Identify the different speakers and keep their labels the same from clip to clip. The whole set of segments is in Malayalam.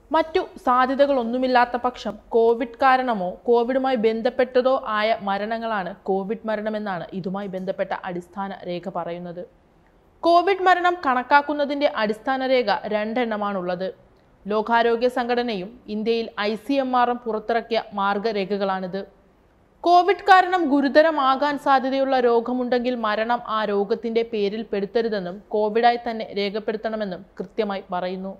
Speaker 1: മറ്റു സാധ്യതകളൊന്നുമില്ലാത്ത പക്ഷം കോവിഡ് കാരണമോ കോവിഡുമായി ബന്ധപ്പെട്ടതോ ആയ മരണങ്ങളാണ് കോവിഡ് മരണമെന്നാണ് ഇതുമായി ബന്ധപ്പെട്ട അടിസ്ഥാന രേഖ പറയുന്നത് കോവിഡ് മരണം കണക്കാക്കുന്നതിന്റെ അടിസ്ഥാന രേഖ രണ്ടെണ്ണമാണുള്ളത് ലോകാരോഗ്യ സംഘടനയും ഇന്ത്യയിൽ ഐ സി എം ആറും പുറത്തിറക്കിയ മാർഗരേഖകളാണിത് കോവിഡ് കാരണം ഗുരുതരമാകാൻ സാധ്യതയുള്ള രോഗമുണ്ടെങ്കിൽ മരണം ആ രോഗത്തിന്റെ പേരിൽ പെടുത്തരുതെന്നും കോവിഡായി തന്നെ രേഖപ്പെടുത്തണമെന്നും കൃത്യമായി പറയുന്നു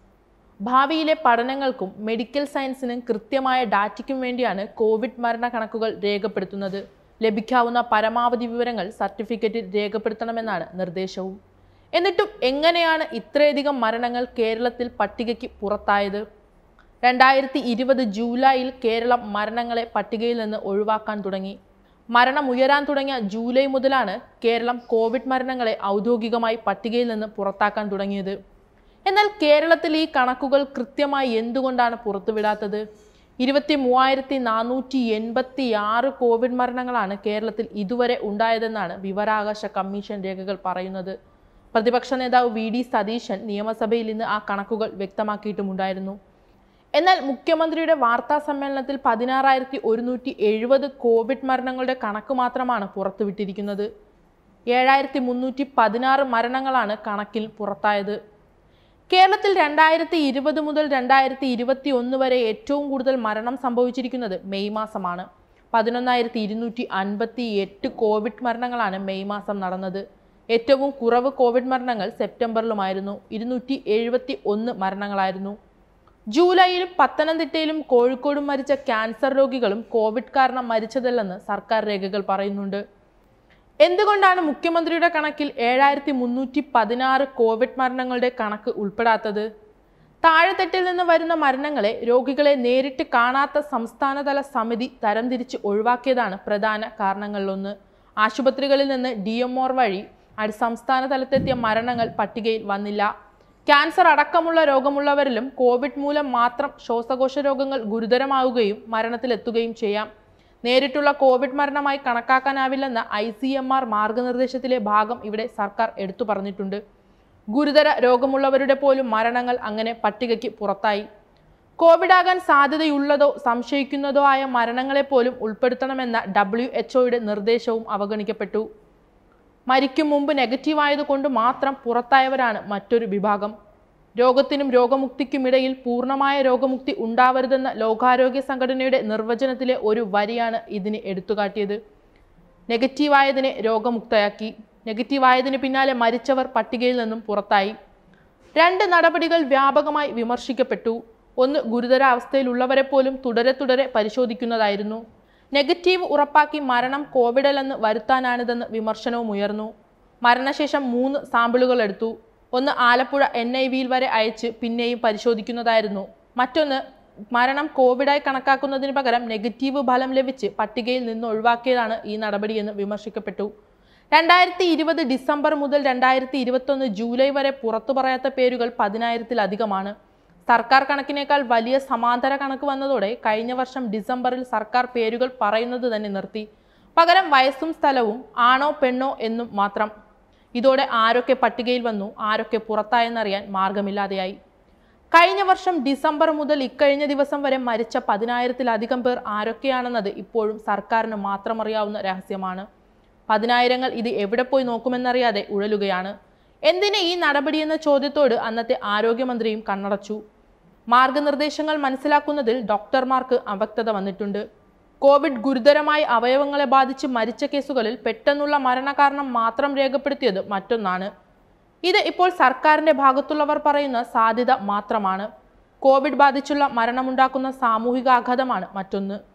Speaker 1: ഭാവിയിലെ പഠനങ്ങൾക്കും മെഡിക്കൽ സയൻസിനും കൃത്യമായ ഡാറ്റയ്ക്കും വേണ്ടിയാണ് കോവിഡ് മരണ കണക്കുകൾ രേഖപ്പെടുത്തുന്നത് ലഭിക്കാവുന്ന പരമാവധി വിവരങ്ങൾ സർട്ടിഫിക്കറ്റിൽ രേഖപ്പെടുത്തണമെന്നാണ് നിർദ്ദേശവും എന്നിട്ടും എങ്ങനെയാണ് ഇത്രയധികം മരണങ്ങൾ കേരളത്തിൽ പട്ടികയ്ക്ക് പുറത്തായത് രണ്ടായിരത്തി ഇരുപത് ജൂലൈയിൽ കേരളം മരണങ്ങളെ പട്ടികയിൽ നിന്ന് ഒഴിവാക്കാൻ തുടങ്ങി മരണം ഉയരാൻ തുടങ്ങിയ ജൂലൈ മുതലാണ് കേരളം കോവിഡ് മരണങ്ങളെ ഔദ്യോഗികമായി പട്ടികയിൽ നിന്ന് പുറത്താക്കാൻ തുടങ്ങിയത് എന്നാൽ കേരളത്തിൽ ഈ കണക്കുകൾ കൃത്യമായി എന്തുകൊണ്ടാണ് പുറത്തുവിടാത്തത് ഇരുപത്തി മൂവായിരത്തി നാനൂറ്റി എൺപത്തി ആറ് കോവിഡ് മരണങ്ങളാണ് കേരളത്തിൽ ഇതുവരെ ഉണ്ടായതെന്നാണ് വിവരാവകാശ കമ്മീഷൻ രേഖകൾ പറയുന്നത് പ്രതിപക്ഷ നേതാവ് വി ഡി സതീശൻ നിയമസഭയിൽ ഇന്ന് ആ കണക്കുകൾ വ്യക്തമാക്കിയിട്ടുമുണ്ടായിരുന്നു എന്നാൽ മുഖ്യമന്ത്രിയുടെ വാർത്താ സമ്മേളനത്തിൽ പതിനാറായിരത്തി ഒരുന്നൂറ്റി എഴുപത് കോവിഡ് മരണങ്ങളുടെ കണക്ക് മാത്രമാണ് പുറത്തുവിട്ടിരിക്കുന്നത് ഏഴായിരത്തി മുന്നൂറ്റി പതിനാറ് മരണങ്ങളാണ് കണക്കിൽ പുറത്തായത് കേരളത്തിൽ രണ്ടായിരത്തി ഇരുപത് മുതൽ രണ്ടായിരത്തി ഇരുപത്തി ഒന്ന് വരെ ഏറ്റവും കൂടുതൽ മരണം സംഭവിച്ചിരിക്കുന്നത് മെയ് മാസമാണ് പതിനൊന്നായിരത്തി ഇരുന്നൂറ്റി അൻപത്തി എട്ട് കോവിഡ് മരണങ്ങളാണ് മെയ് മാസം നടന്നത് ഏറ്റവും കുറവ് കോവിഡ് മരണങ്ങൾ സെപ്റ്റംബറിലുമായിരുന്നു ഇരുന്നൂറ്റി എഴുപത്തി ഒന്ന് മരണങ്ങളായിരുന്നു ജൂലൈയിൽ പത്തനംതിട്ടയിലും കോഴിക്കോടും മരിച്ച ക്യാൻസർ രോഗികളും കോവിഡ് കാരണം മരിച്ചതല്ലെന്ന് സർക്കാർ രേഖകൾ പറയുന്നുണ്ട് എന്തുകൊണ്ടാണ് മുഖ്യമന്ത്രിയുടെ കണക്കിൽ ഏഴായിരത്തി മുന്നൂറ്റി പതിനാറ് കോവിഡ് മരണങ്ങളുടെ കണക്ക് ഉൾപ്പെടാത്തത് താഴെത്തട്ടിൽ നിന്ന് വരുന്ന മരണങ്ങളെ രോഗികളെ നേരിട്ട് കാണാത്ത സംസ്ഥാനതല സമിതി തരംതിരിച്ച് ഒഴിവാക്കിയതാണ് പ്രധാന കാരണങ്ങളിലൊന്ന് ആശുപത്രികളിൽ നിന്ന് ഡി വഴി അടി സംസ്ഥാന തലത്തെത്തിയ മരണങ്ങൾ പട്ടികയിൽ വന്നില്ല ക്യാൻസർ അടക്കമുള്ള രോഗമുള്ളവരിലും കോവിഡ് മൂലം മാത്രം ശ്വാസകോശ രോഗങ്ങൾ ഗുരുതരമാവുകയും മരണത്തിലെത്തുകയും ചെയ്യാം നേരിട്ടുള്ള കോവിഡ് മരണമായി കണക്കാക്കാനാവില്ലെന്ന ഐ സി എം ആർ മാർഗനിർദ്ദേശത്തിലെ ഭാഗം ഇവിടെ സർക്കാർ എടുത്തു പറഞ്ഞിട്ടുണ്ട് ഗുരുതര രോഗമുള്ളവരുടെ പോലും മരണങ്ങൾ അങ്ങനെ പട്ടികയ്ക്ക് പുറത്തായി കോവിഡ് ആകാൻ സാധ്യതയുള്ളതോ സംശയിക്കുന്നതോ ആയ മരണങ്ങളെ പോലും ഉൾപ്പെടുത്തണമെന്ന ഡബ്ല്യു എച്ച്ഒയുടെ നിർദ്ദേശവും അവഗണിക്കപ്പെട്ടു മരിക്കും മുമ്പ് നെഗറ്റീവ് ആയതുകൊണ്ട് മാത്രം പുറത്തായവരാണ് മറ്റൊരു വിഭാഗം രോഗത്തിനും രോഗമുക്തിക്കുമിടയിൽ പൂർണ്ണമായ രോഗമുക്തി ഉണ്ടാവരുതെന്ന ലോകാരോഗ്യ സംഘടനയുടെ നിർവചനത്തിലെ ഒരു വരിയാണ് ഇതിന് എടുത്തുകാട്ടിയത് നെഗറ്റീവായതിനെ രോഗമുക്തയാക്കി നെഗറ്റീവായതിന് പിന്നാലെ മരിച്ചവർ പട്ടികയിൽ നിന്നും പുറത്തായി രണ്ട് നടപടികൾ വ്യാപകമായി വിമർശിക്കപ്പെട്ടു ഒന്ന് ഗുരുതരാവസ്ഥയിലുള്ളവരെ പോലും തുടരെ തുടരെ പരിശോധിക്കുന്നതായിരുന്നു നെഗറ്റീവ് ഉറപ്പാക്കി മരണം കോവിഡല്ലെന്ന് വരുത്താനാണിതെന്ന് വിമർശനവും ഉയർന്നു മരണശേഷം മൂന്ന് സാമ്പിളുകൾ എടുത്തു ഒന്ന് ആലപ്പുഴ എൻ ഐ വിയിൽ വരെ അയച്ച് പിന്നെയും പരിശോധിക്കുന്നതായിരുന്നു മറ്റൊന്ന് മരണം കോവിഡായി കണക്കാക്കുന്നതിന് പകരം നെഗറ്റീവ് ഫലം ലഭിച്ച് പട്ടികയിൽ നിന്ന് ഒഴിവാക്കിയതാണ് ഈ നടപടിയെന്ന് വിമർശിക്കപ്പെട്ടു രണ്ടായിരത്തി ഇരുപത് ഡിസംബർ മുതൽ രണ്ടായിരത്തി ഇരുപത്തൊന്ന് ജൂലൈ വരെ പുറത്തു പറയാത്ത പേരുകൾ പതിനായിരത്തിലധികമാണ് സർക്കാർ കണക്കിനേക്കാൾ വലിയ സമാന്തര കണക്ക് വന്നതോടെ കഴിഞ്ഞ വർഷം ഡിസംബറിൽ സർക്കാർ പേരുകൾ പറയുന്നത് തന്നെ നിർത്തി പകരം വയസ്സും സ്ഥലവും ആണോ പെണ്ണോ എന്നും മാത്രം ഇതോടെ ആരൊക്കെ പട്ടികയിൽ വന്നു ആരൊക്കെ പുറത്തായെന്നറിയാൻ മാർഗമില്ലാതെയായി കഴിഞ്ഞ വർഷം ഡിസംബർ മുതൽ ഇക്കഴിഞ്ഞ ദിവസം വരെ മരിച്ച പതിനായിരത്തിലധികം പേർ ആരൊക്കെയാണെന്നത് ഇപ്പോഴും സർക്കാരിന് മാത്രം അറിയാവുന്ന രഹസ്യമാണ് പതിനായിരങ്ങൾ ഇത് എവിടെ പോയി നോക്കുമെന്നറിയാതെ ഉഴലുകയാണ് എന്തിന് ഈ നടപടിയെന്ന ചോദ്യത്തോട് അന്നത്തെ ആരോഗ്യമന്ത്രിയും കണ്ണടച്ചു മാർഗനിർദ്ദേശങ്ങൾ മനസ്സിലാക്കുന്നതിൽ ഡോക്ടർമാർക്ക് അവ്യക്തത വന്നിട്ടുണ്ട് കോവിഡ് ഗുരുതരമായി അവയവങ്ങളെ ബാധിച്ച് മരിച്ച കേസുകളിൽ പെട്ടെന്നുള്ള മരണകാരണം മാത്രം രേഖപ്പെടുത്തിയത് മറ്റൊന്നാണ് ഇത് ഇപ്പോൾ സർക്കാരിന്റെ ഭാഗത്തുള്ളവർ പറയുന്ന സാധ്യത മാത്രമാണ് കോവിഡ് ബാധിച്ചുള്ള മരണമുണ്ടാക്കുന്ന സാമൂഹിക ആഘാതമാണ് മറ്റൊന്ന്